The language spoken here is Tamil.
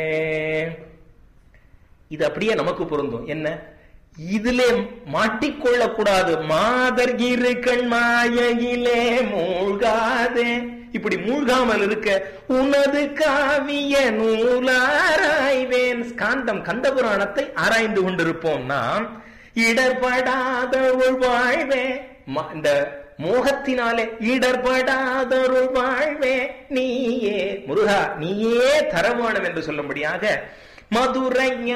இது அப்படியே நமக்கு பொருந்தும் என்ன இதிலே மாட்டிக்கொள்ள கூடாது மாதர் இரு கண் மாயையிலே மூழ்காதே இப்படி மூழ்காமல் இருக்க உனது காவிய நூலாராய்வேன் ஸ்காந்தம் கந்த புராணத்தை ஆராய்ந்து கொண்டிருப்போம் நாம் இடர்படாதருள் வாழ்வே ம- இந்த மோகத்தினாலே இடர்படாதருள் வாழ்வே நீயே முருகா நீயே தரவானம் என்று சொல்லும்படியாக மதுரை